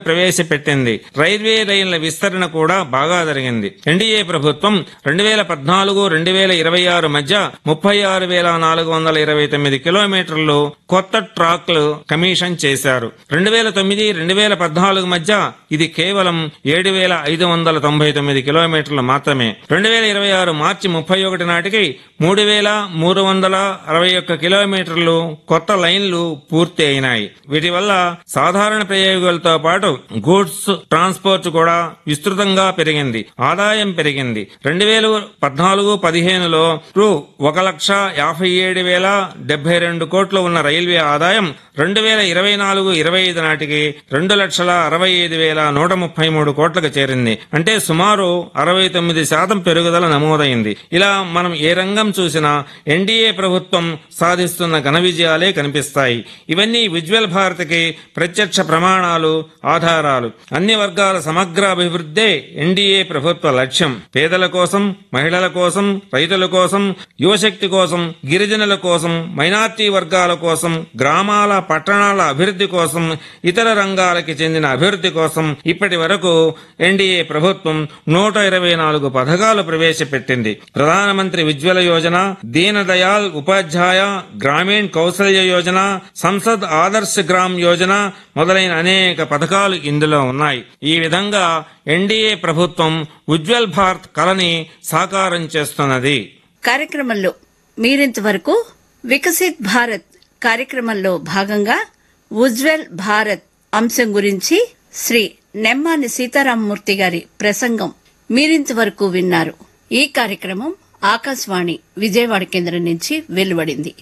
ప్రవేశపెట్టింది రైల్వే లైన్ల విస్తరణ కూడా బాగా జరిగింది ఎన్డీఏ ప్రభుత్వం రెండు వేల పద్నాలుగు రెండు వేల ఇరవై ఆరు మధ్య ముప్పై ఆరు వేల నాలుగు వందల ఇరవై తొమ్మిది కిలోమీటర్లు కొత్త ట్రాక్లు కమిషన్ చేశారు రెండు వేల తొమ్మిది రెండు వేల పద్నాలుగు మధ్య ఇది కేవలం ఏడు వేల ఐదు వందల తొంభై తొమ్మిది కిలోమీటర్లు మాత్రమే రెండు వేల ఇరవై ఆరు మార్చి ముప్పై ఒకటి నాటికి మూడు వేల మూడు వందల అరవై ఒక్క కిలోమీటర్లు కొత్త లైన్లు పూర్తి అయినాయి వీటి వల్ల సాధారణ ప్రయోగాలతో పాటు గూడ్స్ ట్రాన్స్పోర్ట్ కూడా విస్తృతంగా పెరిగింది ఆదాయం పెరిగింది రెండు వేల పద్నాలుగు పదిహేనులో రూ ఒక లక్ష యాభై ఏడు వేల డెబ్బై రెండు కోట్లు ఉన్న రైల్వే ఆదాయం రెండు వేల ఇరవై నాలుగు ఇరవై ఐదు నాటికి రెండు లక్షల అరవై ఐదు వేల నూట ముప్పై మూడు కోట్లకు చేరింది అంటే సుమారు అరవై తొమ్మిది శాతం పెరుగుదల నమోదైంది ఇలా మనం ఏ రంగం చూసినా ఎన్డీఏ ప్రభుత్వం సాధిస్తున్న ఘన విజయాలే కనిపిస్తాయి ఇవన్నీ ఉజ్వల్ భారత్కి ప్రత్యక్ష ప్రమాణాలు ఆధారాలు అన్ని వర్గాల సమగ్ర అభివృద్ధే ఎన్డీఏ ప్రభుత్వ లక్ష్యం పేదల కోసం మహిళల కోసం రైతుల కోసం యువశక్తి కోసం గిరిజనుల కోసం మైనార్టీ వర్గాల కోసం గ్రామాల పట్టణాల అభివృద్ధి కోసం ఇతర రంగాలకి చెందిన అభివృద్ధి కోసం ఇప్పటి వరకు ఎన్డీఏ ప్రభుత్వం నూట ఇరవై నాలుగు పథకాలు ప్రవేశపెట్టింది ప్రధానమంత్రి ఉజ్వల యోజన దీన్ దయాల్ ఉపాధ్యాయ గ్రామీణ్ కౌశల్య యోజన సంసద్ ఆదర్శ్ గ్రామ్ యోజన మొదలైన అనేక పథకాలు ఇందులో ఉన్నాయి ఈ విధంగా ఎన్డీఏ ప్రభుత్వం ఉజ్వల్ భారత్ కలని సాకారం చేస్తున్నది కార్యక్రమంలో మీరింతవరకు వికసిత్ భారత్ కార్యక్రమంలో భాగంగా ఉజ్వల్ భారత్ అంశం గురించి శ్రీ నెమ్మాని సీతారామమూర్తి గారి ప్రసంగం మీరింతవరకు విన్నారు ఈ కార్యక్రమం ఆకాశవాణి విజయవాడ కేంద్రం నుంచి వెలువడింది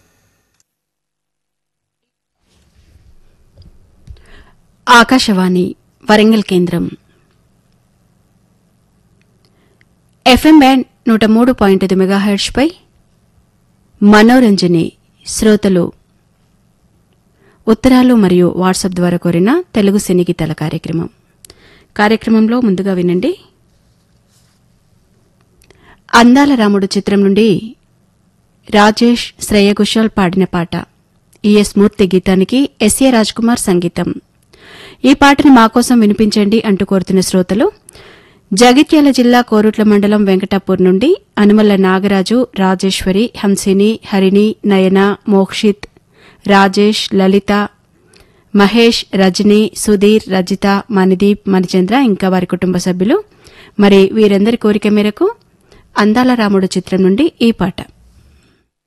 ఆకాశవాణి వరంగల్ కేంద్రం ఎఫ్ఎం బ్యాండ్ నూట మూడు పాయింట్ ఐదు మెగాహెర్ట్స్పై మనోరంజని శ్రోతలు ఉత్తరాలు మరియు వాట్సాప్ ద్వారా కోరిన తెలుగు సినీ గీతాల కార్యక్రమం కార్యక్రమంలో ముందుగా వినండి అందాల రాముడు చిత్రం నుండి రాజేష్ శ్రేయ ఘోషాల్ పాడిన పాట ఈఎస్ మూర్తి గీతానికి ఎస్ఏ కుమార్ సంగీతం ఈ పాటను మాకోసం వినిపించండి అంటూ కోరుతున్న శ్రోతలు జగిత్యాల జిల్లా కోరుట్ల మండలం వెంకటాపూర్ నుండి అనుమల్ల నాగరాజు రాజేశ్వరి హంసిని హరిణి నయన మోక్షిత్ రాజేష్ లలిత మహేష్ రజని సుధీర్ రజిత మణిదీప్ మణిచంద్ర ఇంకా వారి కుటుంబ సభ్యులు మరి వీరందరి కోరిక మేరకు అందాల రాముడు చిత్రం నుండి ఈ పాట